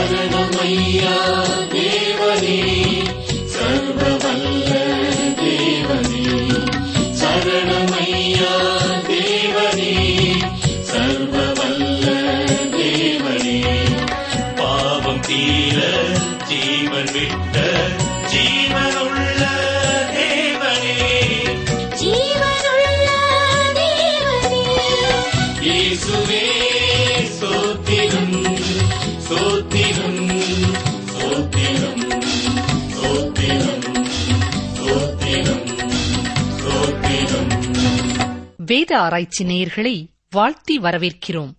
சரணமையா தேவனே சர்வவல்ல தேவனே சரணமையா தேவனே சர்வவல்ல தேவனே பாவம் தீர ஜீவன் விட்ட ஜீவனுள்ள தேவனே ஜீவனுள்ள தேவனே இயேசுவே சோத்திரம் சோத்திரம் சோத்திரம் சோத்திரம் சோத்திரம் சோத்திரம் வேத ஆராய்ச்சி நேயர்களை வாழ்த்தி வரவேற்கிறோம்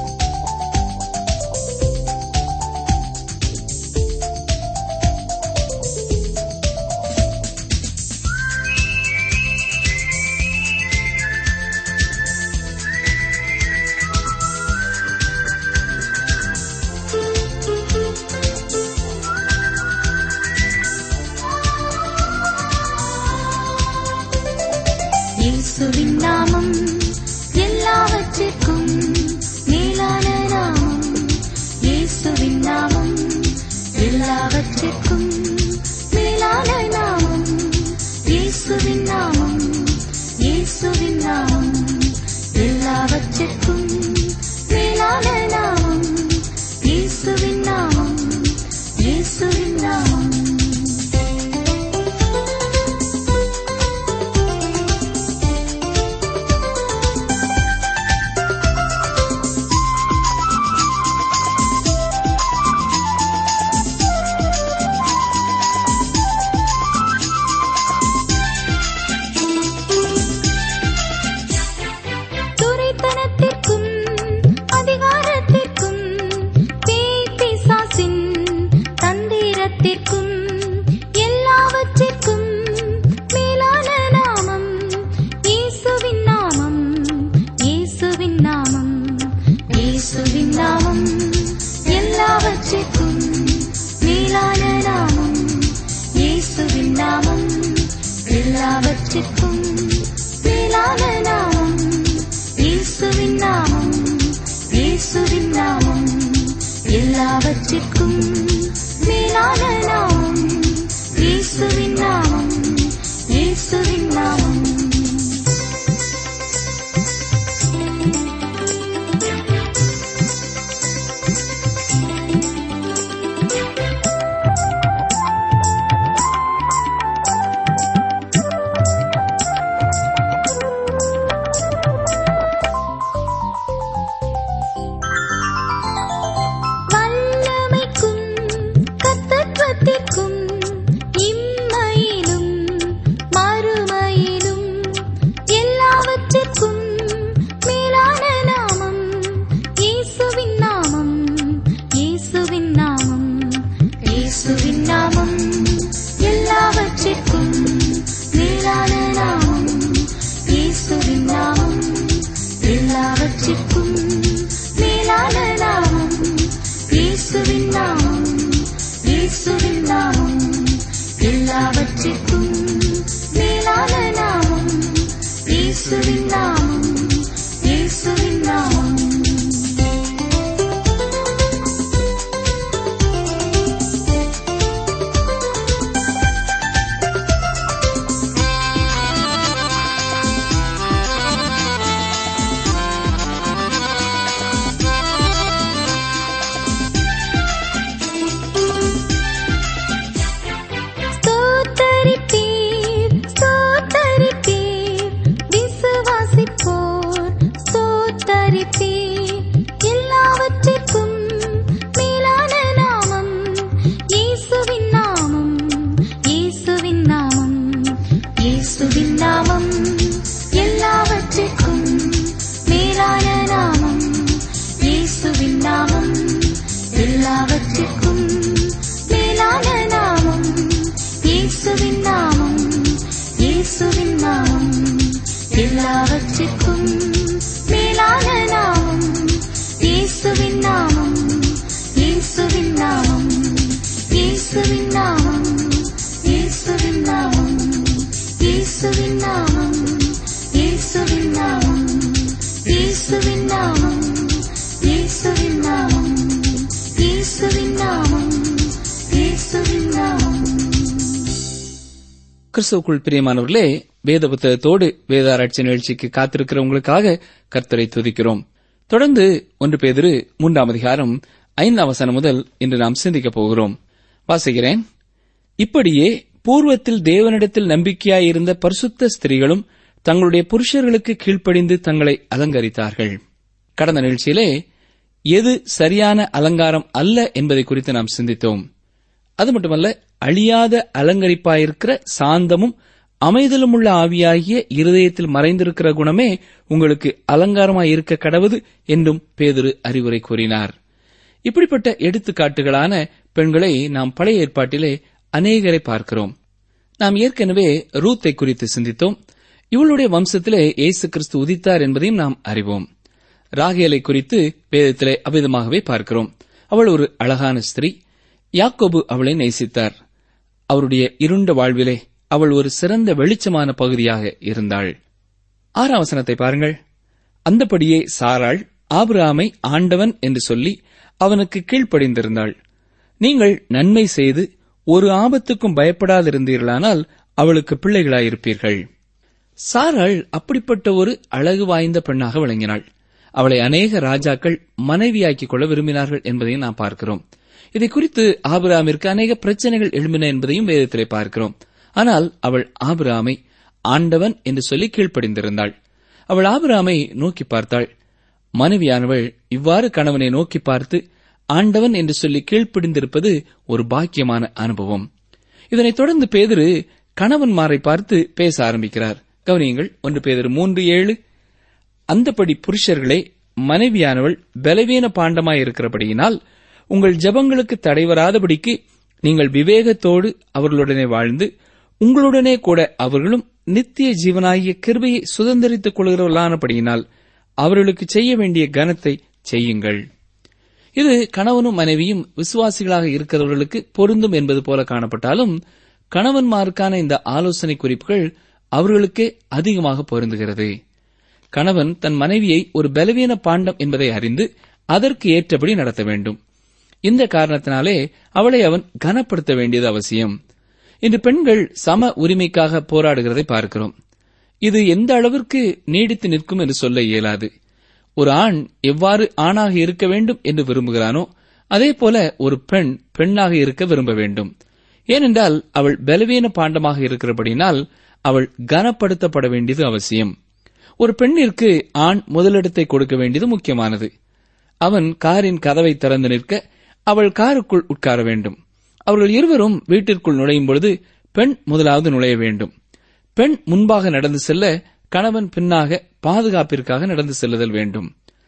இயேசுவின் நாமம் எல்லாவற்றிற்கும் மேலான நாமம் இயேசுவின் நாமம் எல்லாவற்றிற்கும் மேலான நாமம் இயேசுவின் நாமம் இயேசுவின் நாமம் எல்லாவற்றிற்கும் மேலான நாமம் இயேசுவின் நாமம் இயேசுவின் நாமம் துரைத்தனத்திற்கும் அதிகாரத்திற்கும் பேய் பிசாசின் தந்திரத்திற்கும் எல்லாவற்றிற்கும் மேலான நாமம் இயேசுவின் நாமம் இயேசுவின் நாமம் இயேசுவின் நாமம் எல்லாவற்றிற்கும் மேலான நாமம் இயேசுவின் நாமம் எல்லாவற்றிற்கும் மேலான நாமம் இயேசுவின் நாமம் இயேசுவின் நாமம் எல்லாவற்றிற்கும் மேலான நாமம் இயேசுவின் நாமம் இயேசுவின் நாமம் வல்லமைக்கும் கர்த்தத்துவத்திற்கும் இம்மையிலும் மறுமையிலும் எல்லாவற்றிற்கும் மேலான நாமம் இயேசுவின் நாமம் இயேசுவின் நாமம் இயேசுவின் நாமம் எல்லாவற்றிற்கும் மேலான நாமம் இயேசுவின் நாமம் எல்லாவற்றிற்கும் மேலான நாமம் இயேசுவின் நாமம் இயேசுவின் நாமம் எல்லாவற்றிற்கும் மேலான நாமம் இயேசுவின் நாமம் இயேசுவின் நாமம் ஸ்தோத்தரிப்பீர் ஸ்தோத்தரிப்பீர் விசுவாசிப்போர் ஸ்தோத்தரிப்பீர் எல்லாவற்றிற்கும் மேலான நாமம் இயேசுவின் நாமம் இயேசுவின் நாமம் இயேசுவின் நாமம் எல்லாவற்றிற்கும் மேலான நாமம் இயேசுவின் நாமம் எல்லாவற்றிற்கும் மேலான நாமம் இயேசுவின் நாமம் இயேசுவின் நாமம் எல்லாவற்றிற்கும் மேலான நாமம் இயேசுவின் நாமம் இயேசுவின் நாமம் இயேசுவின் நாமம் இயேசுவின் நாமம் இயேசுவின் நாமம் இயேசுவின் நாமம் இயேசுவின் நாமம் இயேசுவின் நாமம் இயேசுவின் நாமம் கிறிஸ்துவுக்குள் பிரியமானவர்களே வேத புத்தகத்தோடு வேதாராய்ச்சி நிகழ்ச்சிக்கு காத்திருக்கிறவங்களுக்காக கர்த்தரை துதிக்கிறோம் தொடர்ந்து ஒன்று பேதிரு மூன்றாம் அதிகாரம் ஐந்தாம் வசனம் முதல் இன்று நாம் சிந்திக்கப் போகிறோம் வாசிக்கிறேன் இப்படியே பூர்வத்தில் தேவனிடத்தில் நம்பிக்கையாயிருந்த பரிசுத்த ஸ்திரீகளும் தங்களுடைய புருஷர்களுக்கு கீழ்ப்படிந்து தங்களை அலங்கரித்தார்கள் கடந்த நிகழ்ச்சியிலே எது சரியான அலங்காரம் அல்ல என்பதை குறித்து நாம் சிந்தித்தோம் அது மட்டுமல்ல அழியாத அலங்கரிப்பாயிருக்கிற சாந்தமும் அமைதலும் உள்ள ஆவியாகிய இருதயத்தில் மறைந்திருக்கிற குணமே உங்களுக்கு அலங்காரமாய் இருக்க கடவுது என்றும் பேதுரு அறிவுரை கூறினார் இப்படிப்பட்ட எடுத்துக்காட்டுகளான பெண்களை நாம் பழைய ஏற்பாட்டிலே அநேகரை பார்க்கிறோம் நாம் ஏற்கனவே ரூத்தை குறித்து சிந்தித்தோம் இவளுடைய வம்சத்திலே இயேசு கிறிஸ்து உதித்தார் என்பதையும் நாம் அறிவோம் ராகேலை குறித்து வேதத்திலே அவிதமாகவே பார்க்கிறோம் அவள் ஒரு அழகான ஸ்திரீ யாக்கோபு அவளை நேசித்தார் அவருடைய இருண்ட வாழ்விலே அவள் ஒரு சிறந்த வெளிச்சமான பகுதியாக இருந்தாள் ஆறாம் வசனத்தை பாருங்கள் அந்தபடியே சாராள் ஆபிரகாமை ஆண்டவன் என்று சொல்லி அவனுக்கு கீழ்ப்படிந்திருந்தாள் நீங்கள் நன்மை செய்து ஒரு ஆபத்துக்கும் பயப்படாதிருந்தீர்களானால் அவளுக்கு பிள்ளைகளாயிருப்பீர்கள் சாராள் அப்படிப்பட்ட ஒரு அழகு வாய்ந்த பெண்ணாக விளங்கினாள் அவளை அநேக ராஜாக்கள் மனைவியாக்கிக் கொள்ள விரும்பினார்கள் என்பதையும் நாம் பார்க்கிறோம் இதை குறித்து ஆபிராமிற்கு அநேக பிரச்சனைகள் எழும்பின என்பதையும் வேதத்திலே பார்க்கிறோம் ஆனால் அவள் ஆபிராமை ஆண்டவன் என்று சொல்லி கீழ்ப்படிந்திருந்தாள் அவள் ஆபிராமை நோக்கி பார்த்தாள் மனைவியானவள் இவ்வாறு கணவனை நோக்கி பார்த்து ஆண்டவன் என்று சொல்லி கீழ்ப்படிந்திருப்பது ஒரு பாக்கியமான அனுபவம் இதனைத் தொடர்ந்து பேதிரு கணவன்மாரை பார்த்து பேச ஆரம்பிக்கிறார் கவனியுங்கள் ஒன்று பேதிரு மூன்று ஏழு அந்தபடி புருஷர்களே மனைவியானவள் பலவீன பாண்டமாயிருக்கிறபடியினால் உங்கள் ஜெபங்களுக்கு தடைவராதபடிக்கு நீங்கள் விவேகத்தோடு அவர்களுடனே வாழ்ந்து உங்களுடனே கூட அவர்களும் நித்திய ஜீவனாகிய கிருபையை சுதந்திரித்துக் கொள்கிறவர்களானபடியினால் அவர்களுக்கு செய்ய வேண்டிய கனத்தை செய்யுங்கள் இது கணவனும் மனைவியும் விசுவாசிகளாக இருக்கிறவர்களுக்கு பொருந்தும் என்பது போல காணப்பட்டாலும் கணவன்மாருக்கான இந்த ஆலோசனை குறிப்புகள் அவர்களுக்கே அதிகமாக பொருந்துகிறது கணவன் தன் மனைவியை ஒரு பலவீன பாண்டம் என்பதை அறிந்து அதற்கு ஏற்றபடி நடத்த வேண்டும் இந்த காரணத்தினாலே அவளை அவன் கனப்படுத்த வேண்டியது அவசியம் இன்று பெண்கள் சம உரிமைக்காக போராடுகிறதை பார்க்கிறோம் இது எந்த அளவிற்கு நீடித்து நிற்கும் என்று சொல்ல இயலாது ஒரு ஆண் எவ்வாறு ஆணாக இருக்க வேண்டும் என்று விரும்புகிறானோ அதே போல ஒரு பெண் பெண்ணாக இருக்க விரும்ப வேண்டும் ஏனென்றால் அவள் பலவீன பாண்டமாக இருக்கிறபடினால் அவள் கனப்படுத்தப்பட வேண்டியது அவசியம் ஒரு பெண்ணிற்கு ஆண் முதலிடத்தை கொடுக்க வேண்டியது முக்கியமானது அவன் காரின் கதவை திறந்து நிற்க அவள் காருக்குள் உட்கார வேண்டும் அவர்கள் இருவரும் வீட்டிற்குள் நுழையும் பொழுது பெண் முதலாவது நுழைய வேண்டும் பெண் முன்பாக நடந்து செல்ல கணவன் பின்னாக பாதுகாப்பிற்காக நடந்து செல்லுதல் வேண்டும்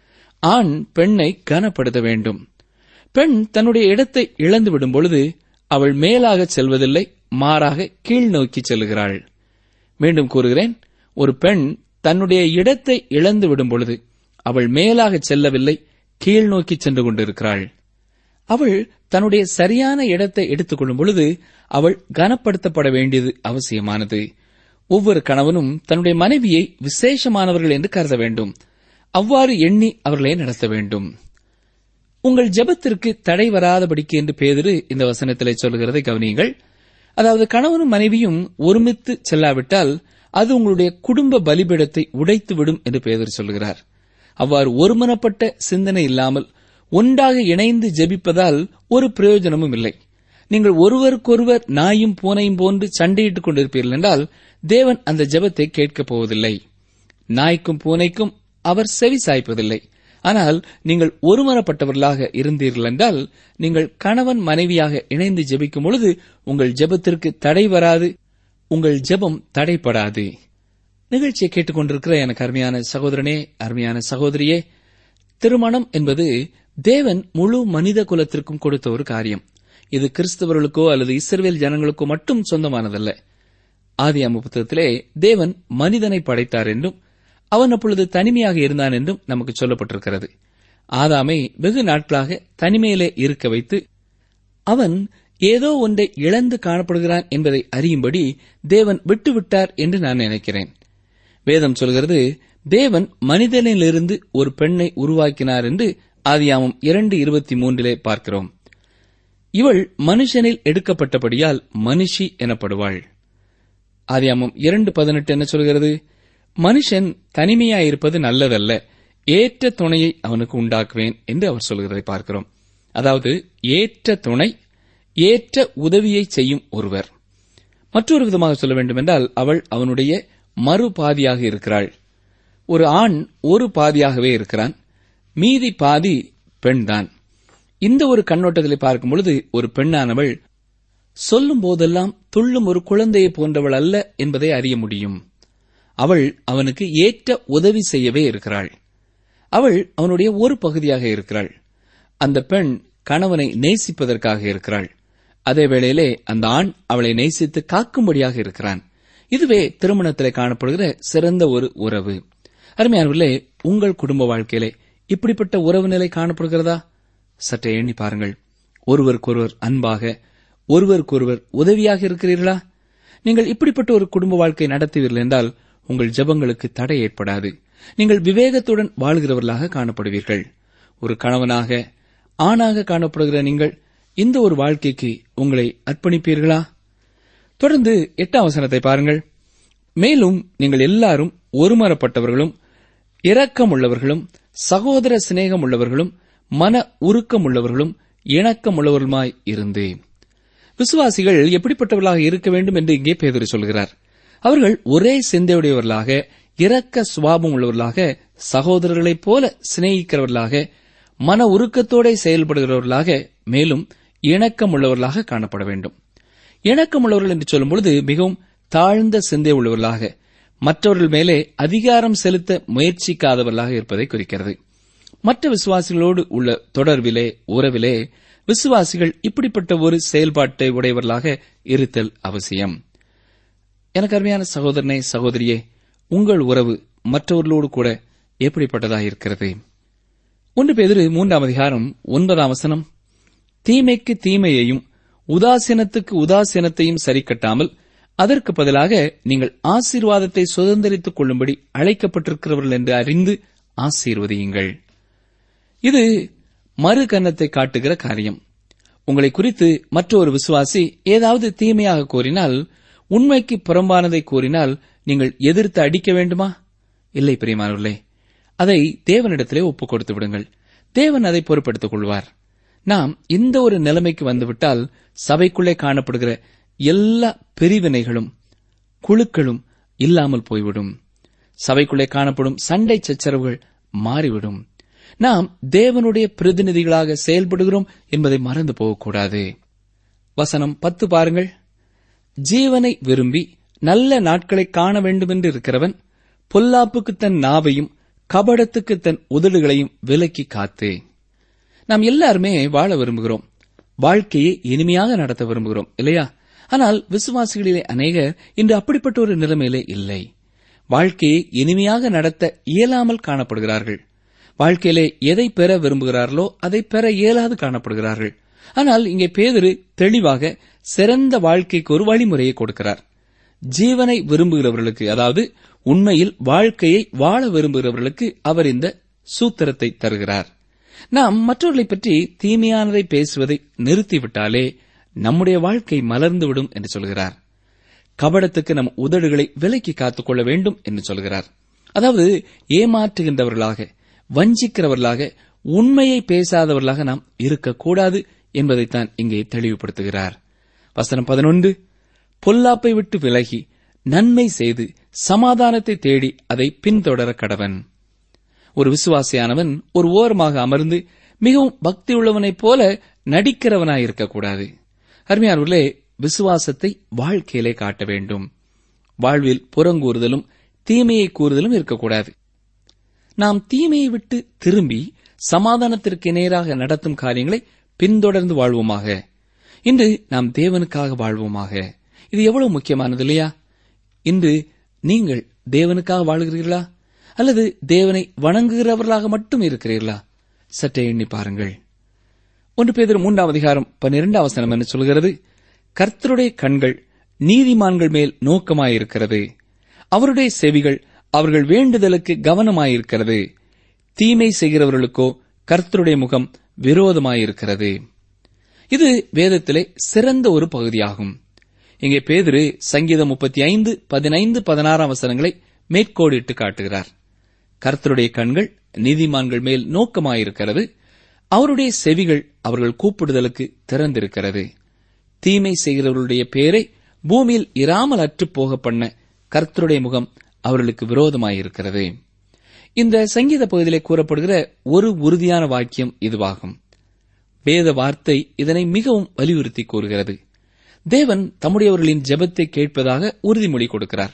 ஆண் பெண்ணை கனப்படுத்த வேண்டும் பெண் தன்னுடைய இடத்தை இழந்து விடும் பொழுது அவள் மேலாக செல்வதில்லை மாறாக கீழ் நோக்கி செல்கிறாள் மீண்டும் கூறுகிறேன் ஒரு பெண் தன்னுடைய இடத்தை இழந்து விடும் பொழுது அவள் மேலாக செல்லவில்லை கீழ் நோக்கி சென்று கொண்டிருக்கிறாள் அவள் தன்னுடைய சரியான இடத்தை எடுத்துக்கொள்ளும் பொழுது அவள் கனப்படுத்தப்பட வேண்டியது அவசியமானது ஒவ்வொரு கணவனும் தன்னுடைய மனைவியை விசேஷமானவர்கள் என்று கருத வேண்டும் அவ்வாறு எண்ணி அவர்களை நடத்த வேண்டும் உங்கள் ஜெபத்திற்கு தடை வராதபடிக்கு என்று பேதிரு இந்த வசனத்திலே சொல்கிறதை கவனியுங்கள் அதாவது கணவனும் மனைவியும் ஒருமித்து செல்லாவிட்டால் அது உங்களுடைய குடும்ப பலிபீடத்தை உடைத்துவிடும் என்று பேதர் சொல்கிறார் அவ்வாறு ஒருமனப்பட்ட சிந்தனை இல்லாமல் ஒன்றாக இணைந்து ஜெபிப்பதால் ஒரு பிரயோஜனமும் இல்லை நீங்கள் ஒருவருக்கொருவர் நாயும் பூனையும் போன்று சண்டையிட்டுக் கொண்டிருப்பீர்கள் என்றால் தேவன் அந்த ஜெபத்தை கேட்கப் போவதில்லை நாய்க்கும் பூனைக்கும் அவர் செவி சாய்ப்பதில்லை ஆனால் நீங்கள் ஒருமனப்பட்டவர்களாக இருந்தீர்கள் என்றால் நீங்கள் கணவன் மனைவியாக இணைந்து ஜெபிக்கும் பொழுது உங்கள் ஜெபத்திற்கு தடை வராது உங்கள் ஜெபம் தடைப்படாது நிகழ்ச்சியை கேட்டுக்கொண்டிருக்கிற எனக்கு அருமையான சகோதரனே அருமையான சகோதரியே திருமணம் என்பது தேவன் முழு மனித குலத்திற்கும் கொடுத்த ஒரு காரியம் இது கிறிஸ்தவர்களுக்கோ அல்லது இஸ்ரவேல் ஜனங்களுக்கோ மட்டும் சொந்தமானதல்ல ஆதியாம புத்தகத்திலே தேவன் மனிதனை படைத்தார் என்றும் அவன் அப்பொழுது தனிமையாக இருந்தான் என்றும் நமக்கு சொல்லப்பட்டிருக்கிறது ஆதாமை வெகு நாட்களாக தனிமையிலே இருக்க வைத்து அவன் ஏதோ ஒன்றை இழந்து காணப்படுகிறான் என்பதை அறியும்படி தேவன் விட்டுவிட்டார் என்று நான் நினைக்கிறேன் வேதம் சொல்கிறது தேவன் மனிதனிலிருந்து ஒரு பெண்ணை உருவாக்கினார் என்று ஆதியாமம் இரண்டு இருபத்தி மூன்றிலே பார்க்கிறோம் இவள் மனுஷனில் எடுக்கப்பட்டபடியால் மனுஷி எனப்படுவாள் ஆதியாமம் இரண்டு பதினெட்டு என்ன சொல்கிறது மனுஷன் தனிமையாயிருப்பது நல்லதல்ல ஏற்ற துணையை அவனுக்கு உண்டாக்குவேன் என்று அவர் சொல்கிறதை பார்க்கிறோம் அதாவது ஏற்ற துணை ஏற்ற உதவியை செய்யும் ஒருவர் மற்றொரு விதமாக சொல்ல வேண்டுமென்றால் அவள் அவனுடைய மறுபாதியாக இருக்கிறாள் ஒரு ஆண் ஒரு பாதியாகவே இருக்கிறான் மீதி பாதி பெண்தான் இந்த ஒரு கண்ணோட்டத்தில் பார்க்கும் பொழுது ஒரு பெண்ணானவள் சொல்லும் போதெல்லாம் துள்ளும் ஒரு குழந்தையை போன்றவள் அல்ல என்பதை அறிய முடியும் அவள் அவனுக்கு ஏற்ற உதவி செய்யவே இருக்கிறாள் அவள் அவனுடைய ஒரு பகுதியாக இருக்கிறாள் அந்த பெண் கணவனை நேசிப்பதற்காக இருக்கிறாள் அதே வேளையிலே அந்த ஆண் அவளை நேசித்து காக்கும்படியாக இருக்கிறான் இதுவே திருமணத்திலே காணப்படுகிற சிறந்த ஒரு உறவு அருமையானவர்களே உங்கள் குடும்ப வாழ்க்கையிலே இப்படிப்பட்ட உறவு நிலை காணப்படுகிறதா சற்றே எண்ணி பாருங்கள் ஒருவருக்கொருவர் அன்பாக ஒருவருக்கொருவர் உதவியாக இருக்கிறீர்களா நீங்கள் இப்படிப்பட்ட ஒரு குடும்ப வாழ்க்கை நடத்துவீர்கள் என்றால் உங்கள் ஜெபங்களுக்கு தடை ஏற்படாது நீங்கள் விவேகத்துடன் வாழ்கிறவர்களாக காணப்படுவீர்கள் ஒரு கணவனாக ஆணாக காணப்படுகிற நீங்கள் இந்த ஒரு வாழ்க்கைக்கு உங்களை அர்ப்பணிப்பீர்களா தொடர்ந்து எட்டாம் வசனத்தை பாருங்கள் மேலும் நீங்கள் எல்லாரும் ஒருமரப்பட்டவர்களும் இரக்கம் உள்ளவர்களும் சகோதர சிநேகம் உள்ளவர்களும் மன உருக்கம் உள்ளவர்களும் இணக்கம் உள்ளவர்களுமாய் இருந்து விசுவாசிகள் எப்படிப்பட்டவர்களாக இருக்க வேண்டும் என்று இங்கே பேதர் சொல்கிறார் அவர்கள் ஒரே சிந்தையுடையவர்களாக இரக்க சுவாபம் உள்ளவர்களாக சகோதரர்களைப் போல சிநேகிக்கிறவர்களாக மன உருக்கத்தோட செயல்படுகிறவர்களாக மேலும் இணக்கம் உள்ளவர்களாக காணப்பட வேண்டும் இணக்கம் உள்ளவர்கள் என்று சொல்லும்பொழுது மிகவும் தாழ்ந்த சிந்தை உள்ளவர்களாக மற்றவர்கள் மேலே அதிகாரம் செலுத்த முயற்சிக்காதவர்களாக இருப்பதை குறிக்கிறது மற்ற விசுவாசிகளோடு உள்ள தொடர்பிலே உறவிலே விசுவாசிகள் இப்படிப்பட்ட ஒரு செயல்பாட்டை உடையவர்களாக இருத்தல் அவசியம் எனக்கு அருமையான சகோதரனே சகோதரியே உங்கள் உறவு மற்றவர்களோடு கூட எப்படிப்பட்டதாக இருக்கிறது ஒன்று பேதிரு மூன்றாம் அதிகாரம் ஒன்பதாம் வசனம் தீமைக்கு தீமையையும் உதாசீனத்துக்கு உதாசீனத்தையும் சரிக்கட்டாமல் அதற்கு பதிலாக நீங்கள் ஆசீர்வாதத்தை சுதந்திரித்துக் கொள்ளும்படி அழைக்கப்பட்டிருக்கிறவர்கள் என்று அறிந்து ஆசீர்வதியுங்கள் இது மறு கன்னத்தை காட்டுகிற காரியம் உங்களை குறித்து மற்றொரு விசுவாசி ஏதாவது தீமையாக கூறினால் உண்மைக்கு புறம்பானதை கூறினால் நீங்கள் எதிர்த்து அடிக்க வேண்டுமா இல்லை பிரியமானவர்களே அதை தேவனிடத்திலே ஒப்புக் கொடுத்து விடுங்கள் தேவன் அதை பொறுப்படுத்திக் கொள்வார் நாம் இந்த ஒரு நிலைமைக்கு வந்துவிட்டால் சபைக்குள்ளே காணப்படுகிற எல்லா பிரிவினைகளும் குழுக்களும் இல்லாமல் போய்விடும் சபைக்குள்ளே காணப்படும் சண்டை சச்சரவுகள் மாறிவிடும் நாம் தேவனுடைய பிரதிநிதிகளாக செயல்படுகிறோம் என்பதை மறந்து போகக்கூடாது வசனம் பத்து பாருங்கள் ஜீவனை விரும்பி நல்ல நாட்களை காண வேண்டுமென்று இருக்கிறவன் பொல்லாப்புக்கு தன் நாவையும் கபடத்துக்கு தன் உதடுகளையும் விலக்கி காத்து நாம் எல்லாருமே வாழ விரும்புகிறோம் வாழ்க்கையை இனிமையாக நடத்த விரும்புகிறோம் இல்லையா ஆனால் விசுவாசிகளிலே அநேகர் இன்று அப்படிப்பட்ட ஒரு நிலைமையிலே இல்லை வாழ்க்கையை இனிமையாக நடத்த இயலாமல் காணப்படுகிறார்கள் வாழ்க்கையிலே எதை பெற விரும்புகிறார்களோ அதை பெற இயலாது காணப்படுகிறார்கள் ஆனால் இங்கே பேதரு தெளிவாக சிறந்த வாழ்க்கைக்கு ஒரு வழிமுறையை கொடுக்கிறார் ஜீவனை விரும்புகிறவர்களுக்கு அதாவது உண்மையில் வாழ்க்கையை வாழ விரும்புகிறவர்களுக்கு அவர் இந்த சூத்திரத்தை தருகிறார் நாம் மற்றவர்களைப் பற்றி தீமையானதை பேசுவதை நிறுத்திவிட்டாலே நம்முடைய வாழ்க்கை மலர்ந்துவிடும் என்று சொல்கிறார் கபடத்துக்கு நம் உதடுகளை விலக்கி காத்துக்கொள்ள வேண்டும் என்று சொல்கிறார் அதாவது ஏமாற்றுகின்றவர்களாக வஞ்சிக்கிறவர்களாக உண்மையை பேசாதவர்களாக நாம் இருக்கக்கூடாது என்பதைத்தான் இங்கே தெளிவுபடுத்துகிறார் வசனம் பதினொன்று பொல்லாப்பை விட்டு விலகி நன்மை செய்து சமாதானத்தை தேடி அதை பின்தொடர கடவன் ஒரு விசுவாசியானவன் ஒரு ஓரமாக அமர்ந்து மிகவும் பக்தி உள்ளவனைப் போல நடிக்கிறவனாயிருக்கக்கூடாது அருமையானவர்களே விசுவாசத்தை வாழ்க்கையிலே காட்ட வேண்டும் வாழ்வில் புறங்கூறுதலும் தீமையை கூறுதலும் இருக்கக்கூடாது நாம் தீமையை விட்டு திரும்பி சமாதானத்திற்கு நேராக நடத்தும் காரியங்களை பின்தொடர்ந்து வாழ்வோமாக இன்று நாம் தேவனுக்காக வாழ்வோமாக இது எவ்வளவு முக்கியமானது இல்லையா இன்று நீங்கள் தேவனுக்காக வாழ்கிறீர்களா அல்லது தேவனை வணங்குகிறவர்களாக மட்டும் இருக்கிறீர்களா சற்றே எண்ணி பாருங்கள் ஒன்று பேதர் மூன்றாம் அதிகாரம் பன்னிரெண்டாம் அவசரம் என்று சொல்கிறது கர்த்தருடைய கண்கள் நீதிமான்கள் மேல் நோக்கமாயிருக்கிறது அவருடைய செவிகள் அவர்கள் வேண்டுதலுக்கு கவனமாயிருக்கிறது தீமை செய்கிறவர்களுக்கோ கர்த்தருடைய முகம் விரோதமாயிருக்கிறது இது வேதத்திலே சிறந்த ஒரு பகுதியாகும் இங்கே பேதுரு சங்கீதம் முப்பத்தி ஐந்து பதினைந்து பதினாறாம் வசனங்களை மேற்கோடிட்டு காட்டுகிறார் கர்த்தருடைய கண்கள் நீதிமான்கள் மேல் நோக்கமாயிருக்கிறது அவருடைய செவிகள் அவர்கள் கூப்பிடுதலுக்கு திறந்திருக்கிறது தீமை செய்கிறவர்களுடைய பேரை பூமியில் இராமல் அற்றுப் போக பண்ண கர்த்தருடைய முகம் அவர்களுக்கு விரோதமாயிருக்கிறது இந்த சங்கீத பகுதியிலே கூறப்படுகிற ஒரு உறுதியான வாக்கியம் இதுவாகும் வேத வார்த்தை இதனை மிகவும் வலியுறுத்தி கூறுகிறது தேவன் தம்முடையவர்களின் ஜெபத்தை கேட்பதாக உறுதிமொழி கொடுக்கிறார்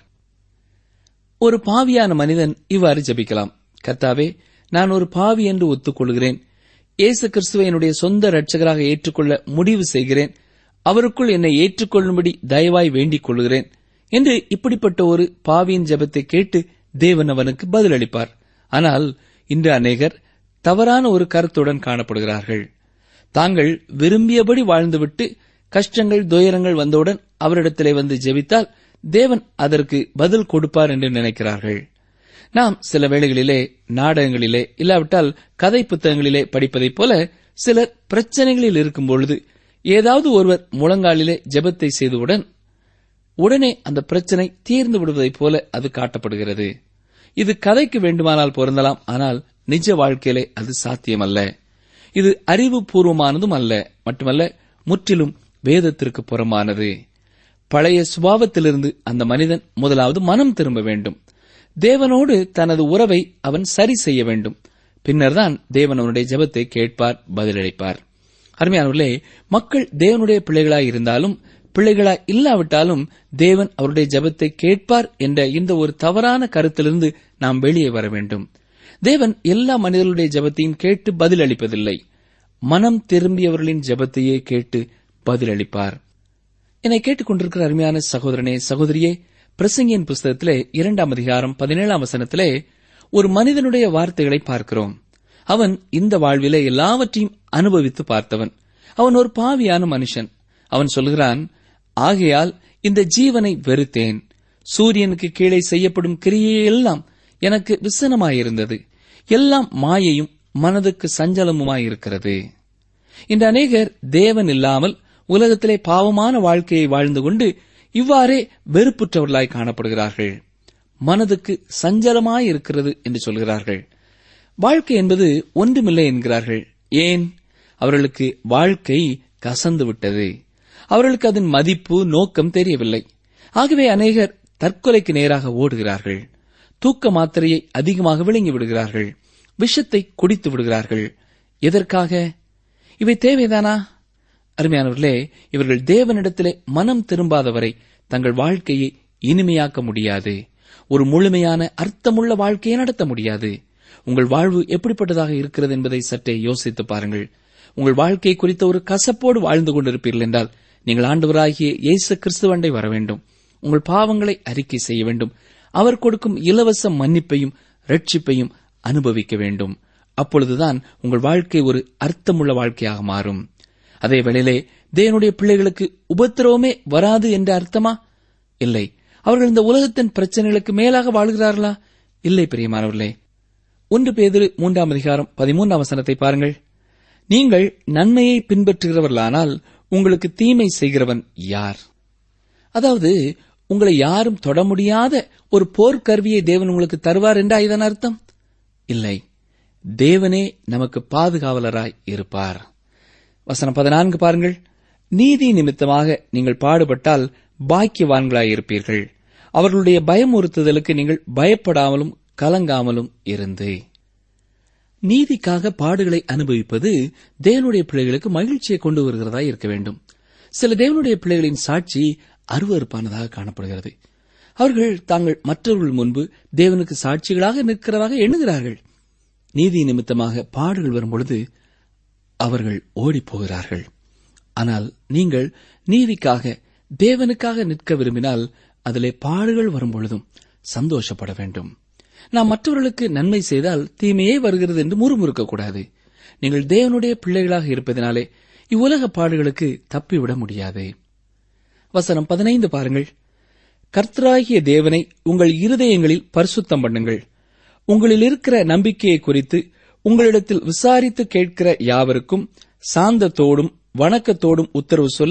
ஒரு பாவியான மனிதன் இவ்வாறு ஜெபிக்கலாம் கர்த்தாவே நான் ஒரு பாவி என்று ஒத்துக்கொள்கிறேன் இயேசு கிறிஸ்துவை என்னுடைய சொந்த இரட்சகராக ஏற்றுக்கொள்ள முடிவு செய்கிறேன் அவருக்குள் என்னை ஏற்றுக்கொள்ளும்படி தயவாய் வேண்டிக் கொள்கிறேன் என்று இப்படிப்பட்ட ஒரு பாவியின் ஜெபத்தை கேட்டு தேவன் அவனுக்கு பதிலளிப்பார் ஆனால் இன்று அநேகர் தவறான ஒரு கருத்துடன் காணப்படுகிறார்கள் தாங்கள் விரும்பியபடி வாழ்ந்துவிட்டு கஷ்டங்கள் துயரங்கள் வந்தவுடன் அவரிடத்திலே வந்து ஜெபித்தால் தேவன் அதற்கு பதில் கொடுப்பார் என்று நினைக்கிறார்கள் நாம் சில வேளைகளிலே நாடகங்களிலே இல்லாவிட்டால் கதை புத்தகங்களிலே படிப்பதைப் போல சிலர் பிரச்சனைகளில் இருக்கும் பொழுது ஏதாவது ஒருவர் முழங்காலிலே ஜெபத்தை செய்தவுடன் உடனே அந்த பிரச்சனை தீர்ந்து விடுவதைப் போல அது காட்டப்படுகிறது இது கதைக்கு வேண்டுமானால் பொருந்தலாம் ஆனால் நிஜ வாழ்க்கையிலே அது சாத்தியமல்ல இது அறிவுபூர்வமானதும் அல்ல மட்டுமல்ல முற்றிலும் வேதத்திற்கு புறமானது பழைய சுபாவத்திலிருந்து அந்த மனிதன் முதலாவது மனம் திரும்ப வேண்டும் தேவனோடு தனது உறவை அவன் சரி செய்ய வேண்டும் பின்னர்தான் தேவன் அவனுடைய ஜெபத்தை கேட்பார் பதிலளிப்பார் அருமையானவர்களே மக்கள் தேவனுடைய பிள்ளைகளாய் இருந்தாலும் பிள்ளைகளாய் இல்லாவிட்டாலும் தேவன் அவருடைய ஜெபத்தை கேட்பார் என்ற இந்த ஒரு தவறான கருத்திலிருந்து நாம் வெளியே வர வேண்டும் தேவன் எல்லா மனிதர்களுடைய ஜெபத்தையும் கேட்டு பதிலளிப்பதில்லை மனம் திரும்பியவர்களின் ஜெபத்தையே கேட்டு பதிலளிப்பார் என்னை கேட்டுக்கொண்டிருக்கிற அருமையான சகோதரனே சகோதரியே பிரசங்கியின் புஸ்தகத்திலே இரண்டாம் அதிகாரம் பதினேழாம் வசனத்திலே ஒரு மனிதனுடைய வார்த்தைகளை பார்க்கிறோம் அவன் இந்த வாழ்விலே எல்லாவற்றையும் அனுபவித்து பார்த்தவன் அவன் ஒரு பாவியான மனுஷன் அவன் சொல்கிறான் ஆகையால் இந்த ஜீவனை வெறுத்தேன் சூரியனுக்கு கீழே செய்யப்படும் கிரியையெல்லாம் எனக்கு விசனமாயிருந்தது எல்லாம் மாயையும் மனதுக்கு சஞ்சலமுமாயிருக்கிறது இன்று அநேகர் தேவன் இல்லாமல் உலகத்திலே பாவமான வாழ்க்கையை வாழ்ந்து கொண்டு இவ்வாறே வெறுப்புற்றவர்களாய் காணப்படுகிறார்கள் மனதுக்கு சஞ்சலமாயிருக்கிறது என்று சொல்கிறார்கள் வாழ்க்கை என்பது ஒன்றுமில்லை என்கிறார்கள் ஏன் அவர்களுக்கு வாழ்க்கை கசந்து விட்டது அவர்களுக்கு அதன் மதிப்பு நோக்கம் தெரியவில்லை ஆகவே அநேகர் தற்கொலைக்கு நேராக ஓடுகிறார்கள் தூக்க மாத்திரையை அதிகமாக விழுங்கி விடுகிறார்கள் விஷத்தை குடித்து விடுகிறார்கள் எதற்காக இவை தேவைதானா அருமையானவர்களே இவர்கள் தேவனிடத்திலே மனம் திரும்பாதவரை தங்கள் வாழ்க்கையை இனிமையாக்க முடியாது ஒரு முழுமையான அர்த்தமுள்ள வாழ்க்கையை நடத்த முடியாது உங்கள் வாழ்வு எப்படிப்பட்டதாக இருக்கிறது என்பதை சற்றே யோசித்து பாருங்கள் உங்கள் வாழ்க்கை குறித்த ஒரு கசப்போடு வாழ்ந்து கொண்டிருப்பீர்கள் என்றால் நீங்கள் ஆண்டவராகிய இயேசு கிறிஸ்துவண்டை வர வேண்டும் உங்கள் பாவங்களை அறிக்கை செய்ய வேண்டும் அவர் கொடுக்கும் இலவச மன்னிப்பையும் ரட்சிப்பையும் அனுபவிக்க வேண்டும் அப்பொழுதுதான் உங்கள் வாழ்க்கை ஒரு அர்த்தமுள்ள வாழ்க்கையாக மாறும் அதே வேளையிலே தேவனுடைய பிள்ளைகளுக்கு உபத்திரவமே வராது என்ற அர்த்தமா இல்லை அவர்கள் இந்த உலகத்தின் பிரச்சனைகளுக்கு மேலாக வாழ்கிறார்களா இல்லை பிரியமானவர்களே ஒன்று பேதிரு மூன்றாம் அதிகாரம் பதிமூன்றாம் வசனத்தை பாருங்கள் நீங்கள் நன்மையை பின்பற்றுகிறவர்களானால் உங்களுக்கு தீமை செய்கிறவன் யார் அதாவது உங்களை யாரும் தொட முடியாத ஒரு போர்க்கருவியை தேவன் உங்களுக்கு தருவார் என்றா இதன் அர்த்தம் இல்லை தேவனே நமக்கு பாதுகாவலராய் இருப்பார் வசனம் பதினான்கு பாருங்கள் நீதி நிமித்தமாக நீங்கள் பாடுபட்டால் பாக்கியவான்களாய் இருப்பீர்கள் அவர்களுடைய பயமுறுத்துதலுக்கு நீங்கள் பயப்படாமலும் கலங்காமலும் இருந்து நீதிக்காக பாடுகளை அனுபவிப்பது தேவனுடைய பிள்ளைகளுக்கு மகிழ்ச்சியை கொண்டு வருகிறதா இருக்க வேண்டும் சில தேவனுடைய பிள்ளைகளின் சாட்சி அருவறுப்பானதாக காணப்படுகிறது அவர்கள் தாங்கள் மற்றவர்கள் முன்பு தேவனுக்கு சாட்சிகளாக நிற்கிறதாக எண்ணுகிறார்கள் நீதி நிமித்தமாக பாடுகள் வரும்பொழுது அவர்கள் ஓடிப் போகிறார்கள் ஆனால் நீங்கள் நீதிக்காக தேவனுக்காக நிற்க விரும்பினால் அதிலே பாடுகள் வரும்பொழுதும் சந்தோஷப்பட வேண்டும் நாம் மற்றவர்களுக்கு நன்மை செய்தால் தீமையே வருகிறது என்று முறுமுறுக்கக்கூடாது நீங்கள் தேவனுடைய பிள்ளைகளாக இருப்பதினாலே இவ்வுலக பாடுகளுக்கு தப்பிவிட முடியாது வசனம் பதினைந்து பாருங்கள் கர்த்தராகிய தேவனை உங்கள் இருதயங்களில் பரிசுத்தம் பண்ணுங்கள் உங்களில் இருக்கிற நம்பிக்கையை குறித்து உங்களிடத்தில் விசாரித்து கேட்கிற யாவருக்கும் சாந்தத்தோடும் வணக்கத்தோடும் உத்தரவு சொல்ல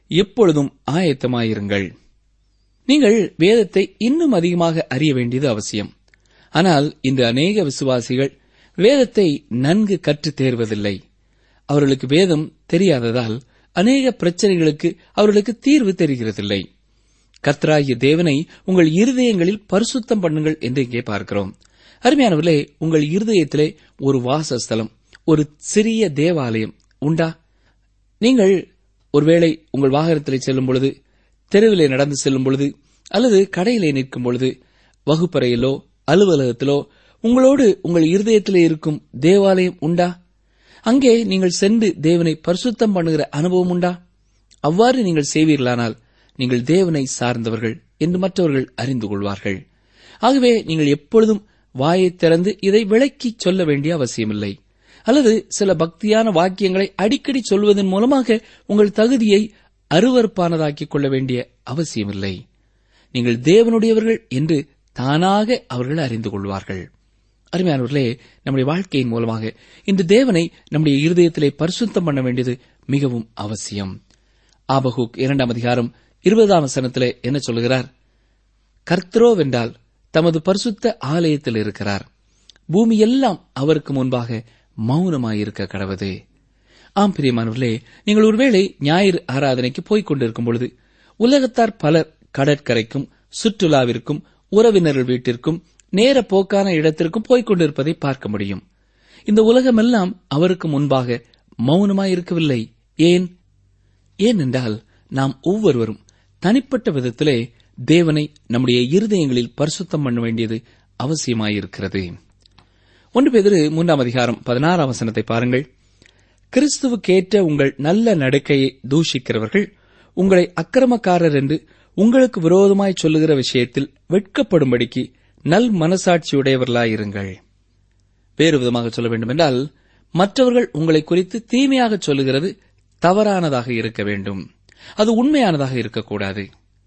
எப்பொழுதும் ஆயத்தமாயிருங்கள் நீங்கள் வேதத்தை இன்னும் அதிகமாக அறிய வேண்டியது அவசியம் ஆனால் இன்று அநேக விசுவாசிகள் வேதத்தை நன்கு கற்றுத் தேர்வதில்லை அவர்களுக்கு வேதம் தெரியாததால் அநேக பிரச்சனைகளுக்கு அவர்களுக்கு தீர்வு தெரிகிறதில்லை கர்த்தராகிய தேவனை உங்கள் இருதயங்களில் பரிசுத்தம் பண்ணுங்கள் என்று இங்கே பார்க்கிறோம் அருமையானவர்களே உங்கள் இருதயத்திலே ஒரு வாசஸ்தலம் ஒரு சிறிய தேவாலயம் உண்டா நீங்கள் ஒருவேளை உங்கள் வாகனத்திலே செல்லும் பொழுது தெருவிலே நடந்து செல்லும் பொழுது அல்லது கடையிலே நிற்கும் பொழுது வகுப்பறையிலோ அலுவலகத்திலோ உங்களோடு உங்கள் இருதயத்திலே இருக்கும் தேவாலயம் உண்டா அங்கே நீங்கள் சென்று தேவனை பரிசுத்தம் பண்ணுகிற அனுபவம் உண்டா அவ்வாறு நீங்கள் செய்வீர்களானால் நீங்கள் தேவனை சார்ந்தவர்கள் என்று மற்றவர்கள் அறிந்து கொள்வார்கள் ஆகவே நீங்கள் எப்பொழுதும் வாயை திறந்து இதை விளக்கிச் சொல்ல வேண்டிய அவசியமில்லை அல்லது சில பக்தியான வாக்கியங்களை அடிக்கடி சொல்வதன் மூலமாக உங்கள் தகுதியை அருவறுப்பானதாக்கிக் கொள்ள வேண்டிய அவசியமில்லை நீங்கள் தேவனுடையவர்கள் என்று தானாக அவர்கள் அறிந்து கொள்வார்கள் அருமையானவர்களே நம்முடைய வாழ்க்கையின் மூலமாக இன்று தேவனை நம்முடைய இருதயத்திலே பரிசுத்தம் பண்ண வேண்டியது மிகவும் அவசியம் ஆபகுக் இரண்டாம் அதிகாரம் இருபதாம் வசனத்திலே என்ன சொல்லுகிறார் கர்த்தரோவென்றால் தமது பரிசுத்த ஆலயத்தில் இருக்கிறார் பூமி எல்லாம் அவருக்கு முன்பாக மௌனமாயிருக்க கடவது ஆம் பிரியமானவர்களே நீங்கள் ஒருவேளை ஞாயிறு ஆராதனைக்கு போய்க் கொண்டிருக்கும் பொழுது உலகத்தார் பலர் கடற்கரைக்கும் சுற்றுலாவிற்கும் உறவினர்கள் வீட்டிற்கும் நேர போக்கான இடத்திற்கும் போய்க் கொண்டிருப்பதை பார்க்க முடியும் இந்த உலகமெல்லாம் அவருக்கு முன்பாக மௌனமாயிருக்கவில்லை ஏன் ஏனென்றால் நாம் ஒவ்வொருவரும் தனிப்பட்ட விதத்திலே தேவனை நம்முடைய இருதயங்களில் பரிசுத்தம் பண்ண வேண்டியது அவசியமாயிருக்கிறது ஒன்று பேதிரு மூன்றாம் அதிகாரம் பதினாறாம் வசனத்தை பாருங்கள் கிறிஸ்துவுக்கேற்ற உங்கள் நல்ல நடக்கையை தூஷிக்கிறவர்கள் உங்களை அக்கிரமக்காரர் என்று உங்களுக்கு விரோதமாய் சொல்லுகிற விஷயத்தில் வெட்கப்படும்படிக்கு நல் மனசாட்சியுடையவர்களாயிருங்கள் வேறு விதமாக சொல்ல வேண்டுமென்றால் மற்றவர்கள் உங்களை குறித்து தீமையாக சொல்லுகிறது தவறானதாக இருக்க வேண்டும் அது உண்மையானதாக இருக்கக்கூடாது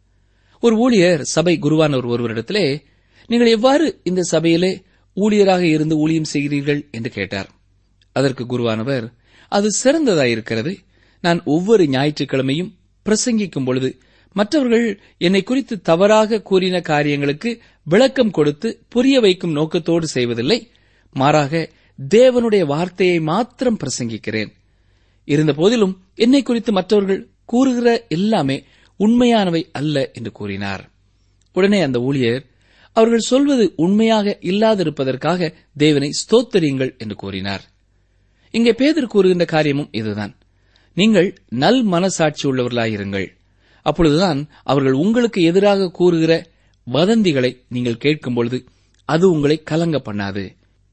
ஒரு ஊழியர் சபை குருவானவர் ஒருவரிடத்திலே நீங்கள் எவ்வாறு இந்த சபையிலே ஊழியராக இருந்து ஊழியம் செய்கிறீர்கள் என்று கேட்டார் அதற்கு குருவானவர் அது சிறந்ததாயிருக்கிறது நான் ஒவ்வொரு ஞாயிற்றுக்கிழமையும் பிரசங்கிக்கும் பொழுது மற்றவர்கள் என்னை குறித்து தவறாக கூறின காரியங்களுக்கு விளக்கம் கொடுத்து புரிய வைக்கும் நோக்கத்தோடு செய்வதில்லை மாறாக தேவனுடைய வார்த்தையை மாத்திரம் பிரசங்கிக்கிறேன் இருந்த போதிலும் என்னை குறித்து மற்றவர்கள் கூறுகிற எல்லாமே உண்மையானவை அல்ல என்று கூறினார் உடனே அந்த ஊழியர் அவர்கள் சொல்வது உண்மையாக இல்லாதிருப்பதற்காக தேவனை ஸ்தோத்தரியுங்கள் என்று கூறினார் இங்கே பேதர் கூறுகின்ற காரியமும் இதுதான் நீங்கள் நல் மனசாட்சி உள்ளவர்களாயிருங்கள் அப்பொழுதுதான் அவர்கள் உங்களுக்கு எதிராக கூறுகிற வதந்திகளை நீங்கள் கேட்கும் பொழுது அது உங்களை கலங்க பண்ணாது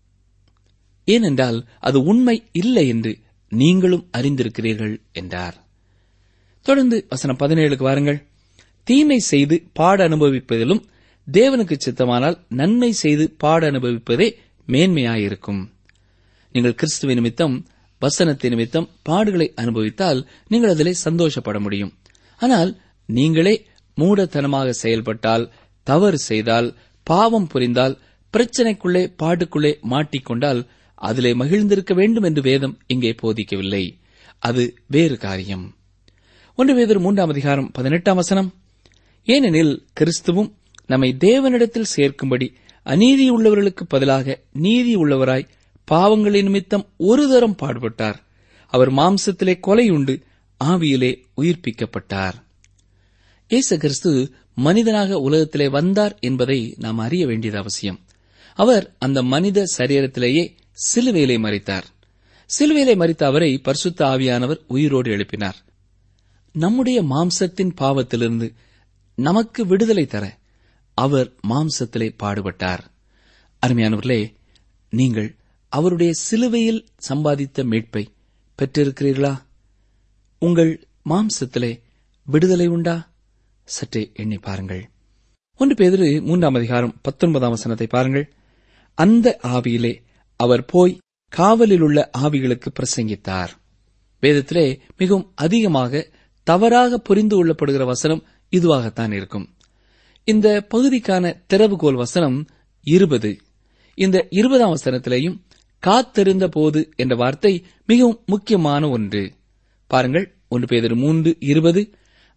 ஏனென்றால் அது உண்மை இல்லை என்று நீங்களும் அறிந்திருக்கிறீர்கள் என்றார் தொடர்ந்து வசனம் பதினேழுக்கு வாருங்கள் தீமை செய்து பாட அனுபவிப்பதிலும் தேவனுக்கு சித்தமானால் நன்மை செய்து பாட அனுபவிப்பதே மேன்மையாயிருக்கும் நீங்கள் கிறிஸ்துவ நிமித்தம் வசனத்தின் நிமித்தம் பாடுகளை அனுபவித்தால் நீங்கள் அதிலே சந்தோஷப்பட முடியும் ஆனால் நீங்களே மூடத்தனமாக செயல்பட்டால் தவறு செய்தால் பாவம் புரிந்தால் பிரச்சனைக்குள்ளே பாட்டுக்குள்ளே மாட்டிக்கொண்டால் அதிலே மகிழ்ந்திருக்க வேண்டும் என்று வேதம் இங்கே போதிக்கவில்லை அது வேறு காரியம் ஒன்று வேதர் மூன்றாம் அதிகாரம் பதினெட்டாம் வசனம் ஏனெனில் கிறிஸ்துவும் நம்மை தேவனிடத்தில் சேர்க்கும்படி அநீதி உள்ளவர்களுக்கு பதிலாக நீதி உள்ளவராய் பாவங்களின் நிமித்தம் ஒரு தரம் பாடுபட்டார் அவர் மாம்சத்திலே கொலையுண்டு ஆவியிலே உயிர்ப்பிக்கப்பட்டார் இயேசு கிறிஸ்து மனிதனாக உலகத்திலே வந்தார் என்பதை நாம் அறிய வேண்டியது அவசியம் அவர் அந்த மனித சரீரத்திலேயே சிலுவையிலே மறித்தார் சிலுவையிலே மறித்த அவரை பரிசுத்த ஆவியானவர் உயிரோடு எழுப்பினார் நம்முடைய மாம்சத்தின் பாவத்திலிருந்து நமக்கு விடுதலை தர அவர் மாம்சத்திலே பாடுபட்டார் அருமையானவர்களே நீங்கள் அவருடைய சிலுவையில் சம்பாதித்த மீட்பை பெற்றிருக்கிறீர்களா உங்கள் மாம்சத்திலே விடுதலை உண்டா சற்றே எண்ணி பாருங்கள் ஒன்று பேதிரு மூன்றாம் அதிகாரம் பத்தொன்பதாம் வசனத்தை பாருங்கள் அந்த ஆவியிலே அவர் போய் காவலில் உள்ள ஆவிகளுக்கு பிரசங்கித்தார் வேதத்திலே மிகவும் அதிகமாக தவறாக புரிந்து கொள்ளப்படுகிற வசனம் இதுவாகத்தான் இருக்கும் இந்த பகுதிக்கான திறவுகோல் வசனம் இருபது இந்த இருபதாம் வசனத்திலேயும் காத்திருந்த போது என்ற வார்த்தை மிகவும் முக்கியமான ஒன்று பாருங்கள் ஒன்று பேதர் மூன்று இருபது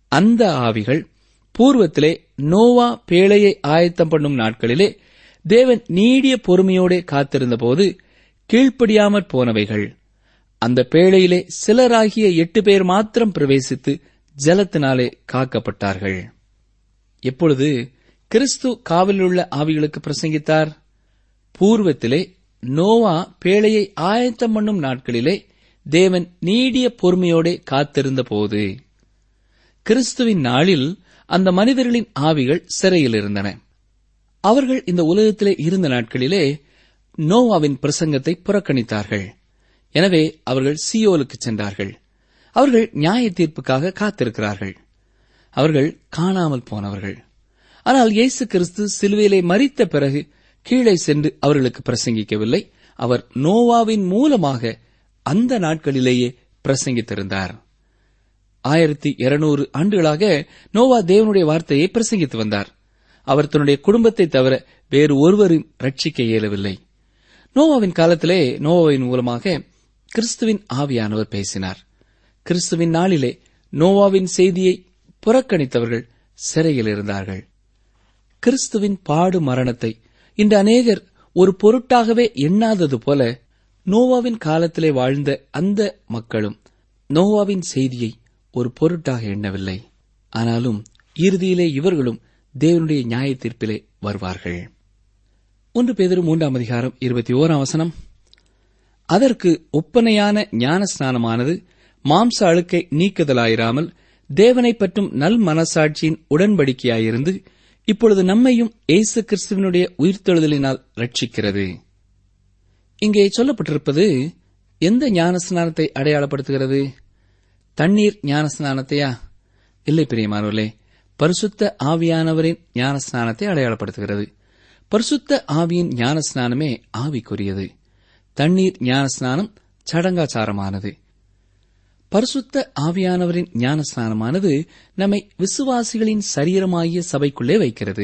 அந்த ஆவிகள் பூர்வத்திலே நோவா பேழையை ஆயத்தம் பண்ணும் நாட்களிலே தேவன் நீடிய பொறுமையோடே காத்திருந்தபோது கீழ்ப்படியாமற் போனவைகள் அந்த பேழையிலே சிலராகிய எட்டு பேர் மாத்திரம் பிரவேசித்து ஜலத்தினாலே காக்கப்பட்டார்கள் எப்பொழுது கிறிஸ்து காவலிலுள்ள ஆவிகளுக்கு பிரசங்கித்தார் பூர்வத்திலே நோவா பேழையை ஆயத்தம் பண்ணும் நாட்களிலே தேவன் நீடிய பொறுமையோடே காத்திருந்த போது கிறிஸ்துவின் நாளில் அந்த மனிதர்களின் ஆவிகள் சிறையில் இருந்தன அவர்கள் இந்த உலகத்திலே இருந்த நாட்களிலே நோவாவின் பிரசங்கத்தை புறக்கணித்தார்கள் எனவே அவர்கள் சியோலுக்கு சென்றார்கள் அவர்கள் நியாய தீர்ப்புக்காக காத்திருக்கிறார்கள் அவர்கள் காணாமல் போனவர்கள் ஆனால் இயேசு கிறிஸ்து சிலுவையிலே மறித்த பிறகு கீழே சென்று அவர்களுக்கு பிரசங்கிக்கவில்லை அவர் நோவாவின் மூலமாக அந்த நாட்களிலேயே பிரசங்கித்திருந்தார் ஆயிரத்தி இருநூறு ஆண்டுகளாக நோவா தேவனுடைய வார்த்தையை பிரசங்கித்து வந்தார் அவர் தன்னுடைய குடும்பத்தை தவிர வேறு ஒருவரும் ரட்சிக்க இயலவில்லை நோவாவின் காலத்திலே நோவாவின் மூலமாக கிறிஸ்துவின் ஆவியானவர் பேசினார் கிறிஸ்துவின் நாளிலே நோவாவின் செய்தியை புறக்கணித்தவர்கள் சிறையில் இருந்தார்கள் கிறிஸ்துவின் பாடு மரணத்தை இன்று அநேகர் ஒரு பொருட்டாகவே எண்ணாதது போல நோவாவின் காலத்திலே வாழ்ந்த அந்த மக்களும் நோவாவின் செய்தியை ஒரு பொருட்டாக எண்ணவில்லை ஆனாலும் இறுதியிலே இவர்களும் தேவனுடைய நியாய தீர்ப்பிலே வருவார்கள் ஒன்று பேதரும் மூன்றாம் அதிகாரம் இருபத்தி ஓராம் வசனம் அதற்கு ஒப்பனையான ஞான ஸ்நானமானது மாம்ச அழுக்கை நீக்குதலாயிராமல் தேவனை பற்றும் நல் மனசாட்சியின் உடன்படிக்கையாயிருந்து இப்பொழுது நம்மையும் இயேசு கிறிஸ்துவனுடைய உயிர்த்தெழுதலினால் ரட்சிக்கிறது இங்கே சொல்லப்பட்டிருப்பது எந்த ஞானஸ்நானத்தை அடையாளப்படுத்துகிறது தண்ணீர் ஞானஸ்நானத்தையா இல்லை பிரியமானவர்களே பரிசுத்த ஆவியானவரின் ஞானஸ்நானத்தை அடையாளப்படுத்துகிறது பரிசுத்த ஆவியின் ஞானஸ்நானமே ஆவிக்குரியது தண்ணீர் ஞானஸ்நானம் சடங்காச்சாரமானது பரிசுத்த ஆவியானவரின் ஞானஸ்நானமானது நம்மை விசுவாசிகளின் சரீரமாகிய சபைக்குள்ளே வைக்கிறது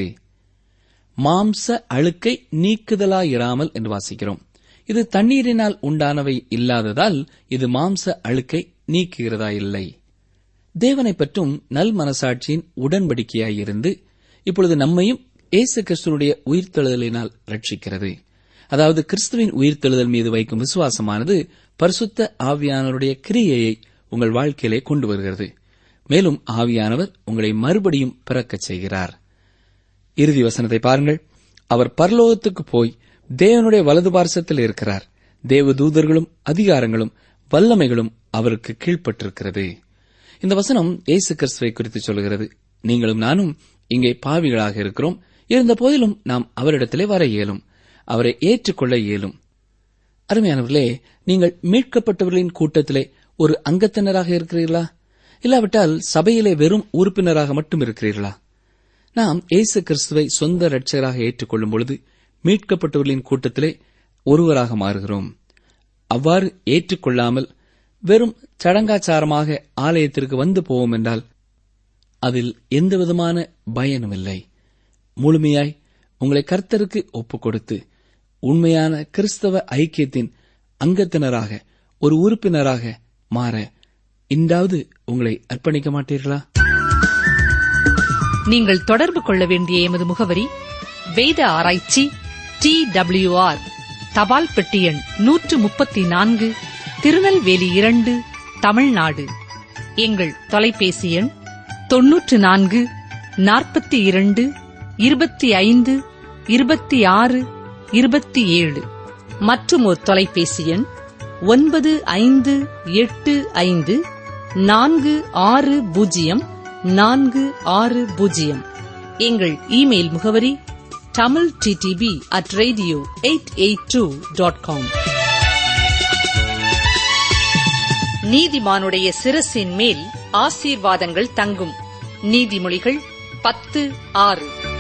மாம்ச அழுக்கை நீக்குதலாயிராமல் என்று வாசிக்கிறோம் இது தண்ணீரினால் உண்டானவை இல்லாததால் இது மாம்ச அழுக்கை நீக்குகிறதா இல்லை தேவனை பற்றும் நல் மனசாட்சியின் உடன்படிக்கையாயிருந்து இப்பொழுது நம்மையும் இயேசு கிறிஸ்துவனுடைய உயிர்த்தெழுதலினால் ரட்சிக்கிறது அதாவது கிறிஸ்துவின் உயிர்த்தெழுதல் மீது வைக்கும் விசுவாசமானது பரிசுத்த ஆவியானவருடைய கிரியையை உங்கள் வாழ்க்கையிலே கொண்டு வருகிறது மேலும் ஆவியானவர் உங்களை மறுபடியும் பிறக்கச் செய்கிறார் இறுதி வசனத்தை பாருங்கள் அவர் பரலோகத்துக்கு போய் தேவனுடைய வலது பார்சத்தில் இருக்கிறார் தேவ தூதர்களும் அதிகாரங்களும் வல்லமைகளும் அவருக்கு கீழ்ப்பட்டிருக்கிறது இந்த வசனம் இயேசு கிறிஸ்துவை குறித்து சொல்கிறது நீங்களும் நானும் இங்கே பாவிகளாக இருக்கிறோம் இருந்த போதிலும் நாம் அவரிடத்திலே வர இயலும் அவரை ஏற்றுக்கொள்ள இயலும் அருமையானவர்களே நீங்கள் மீட்கப்பட்டவர்களின் கூட்டத்திலே ஒரு அங்கத்தினராக இருக்கிறீர்களா இல்லாவிட்டால் சபையிலே வெறும் உறுப்பினராக மட்டும் இருக்கிறீர்களா நாம் இயேசு கிறிஸ்துவை சொந்த இரட்சகராக ஏற்றுக்கொள்ளும் பொழுது மீட்கப்பட்டவர்களின் கூட்டத்திலே ஒருவராக மாறுகிறோம் அவ்வாறு ஏற்றுக்கொள்ளாமல் வெறும் சடங்காச்சாரமாக ஆலயத்திற்கு வந்து போவோம் என்றால் அதில் எந்தவிதமான பயனும் இல்லை முழுமையாய் உங்களை கர்த்தருக்கு ஒப்புக் கொடுத்து உண்மையான கிறிஸ்தவ ஐக்கியத்தின் அங்கத்தினராக ஒரு உறுப்பினராக மாற இன்றாவது உங்களை அர்ப்பணிக்க மாட்டீர்களா நீங்கள் தொடர்பு கொள்ள வேண்டிய எமது முகவரி வேத ஆராய்ச்சி டி ஆர் தபால் பெட்டி எண் நூற்று முப்பத்தி நான்கு திருநெல்வேலி இரண்டு தமிழ்நாடு எங்கள் தொலைபேசி எண் தொன்னூற்று நான்கு நாற்பத்தி இரண்டு இருபத்தி ஐந்து இருபத்தி ஆறு இருபத்தி ஏழு மற்றும் ஒரு தொலைபேசி எண் ஒன்பது ஐந்து எட்டு ஐந்து நான்கு ஆறு பூஜ்ஜியம் நான்கு ஆறு பூஜ்ஜியம் எங்கள் இமெயில் முகவரி Tamil DTP at radio eight eight two dot com நீதிமானுடைய சிரசின் மேல் ஆசீர்வாதங்கள் தங்கும் நீதிமொழிகள் பத்து ஆறு